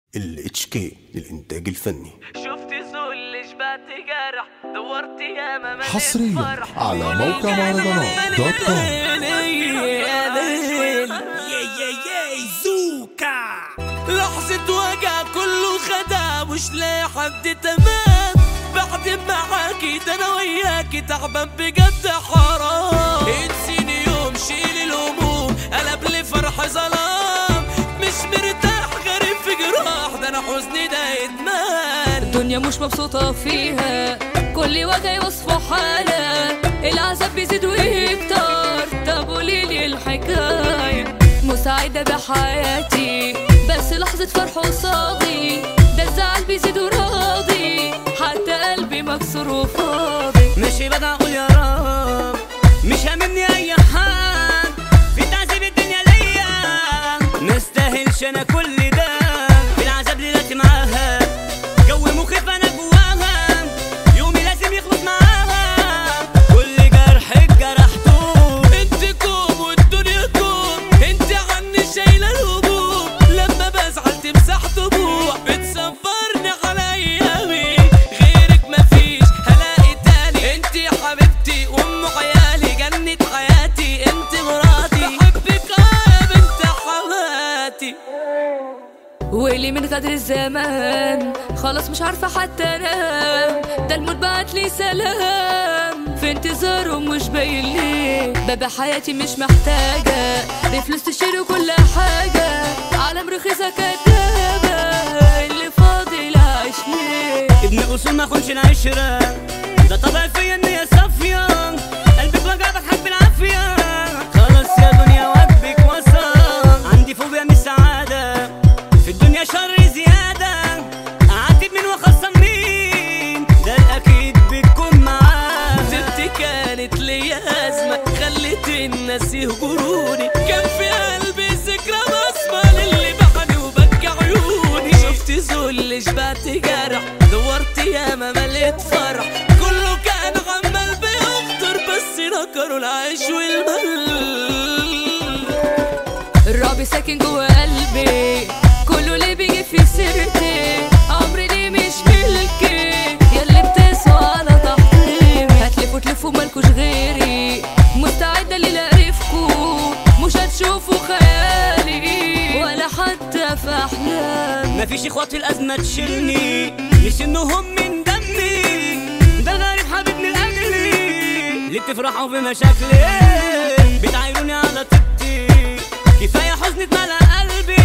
الاتش كي للإنتاج الفني شفت ذل شبعت جرح دورت ياما ما حصرياً على موقع مهرجانات دوت كوم. لحظة وجع كله خدع مش لاقي حد تمام بعد معاكي ده انا وياكي تعبان بجد حرام انسيني يوم شيل الهموم قلب لي فرح ظلام مش مرتاح غريب في جراح ده انا حزني ده ادمان الدنيا مش مبسوطة فيها كل وجع يوصفه حالة العذاب بيزيد ويكتر طب قوليلي الحكاية مساعدة بحياتي بس لحظة فرح وصادي ده الزعل بيزيد وراضي حتى قلبي مكسور وفاضي ماشي بدع اقول يا رب مش هاممني اي حد في تعذيب الدنيا ليا مستاهلش انا كل ده في العذاب دلوقتي معاها جو مخيف انا جواها يومي لازم يخلص معاها كل جرح جرحته انت كوم والدنيا كوم انت عني شايله الهموم لما بزعل تمسح دموع بتصبرني على ايامي غيرك مفيش هلاقي تاني انت حبيبتي ام عيالي جنة حياتي انت مراتي بحبك اه يا بنت حماتي ويلي من غدر الزمان خلاص مش عارفة حتى انام ده الموت بعت لي سلام في انتظاره مش باين ليه بابا حياتي مش محتاجة بفلوس تشتري كل حاجة عالم رخيصة كدابة اللي فاضي لا عيش ليه ابن اصول ما خونش العشرة ده طبع فيا ان هي صافية قلبك وجع بضحك بالعافية خلاص يا دنيا وقتك وصل عندي فوبيا من السعادة في الدنيا شر زيادة اعاتب مين واخصم مين ده الاكيد بتكون معاه سبت كانت ليا أزمة خلت الناس يهجروني كان في قلبي ذكرى بسمة للي بحني وبكى عيوني شفت ذل شبعت جرح دورت ياما مليت فرح كله كان عمال بيخطر بس نكروا العيش والمل الرعب ساكن جوا قلبي كله اللي بيجي في سيرتي عمري ليه مش ملكي ياللي بتسوى على تحقيري هتلفوا تلفوا مالكوش غيري مستعدة اللي لقرفكوا مش هتشوفوا خيالي ولا حتى في احلامي مفيش اخوات الازمه تشيلني مش انهم من دمي ده الغريب حبيبني لاجلي ليه بتفرحوا بمشاكلي بتعايروني على طيبتي كفايه حزن اتملى قلبي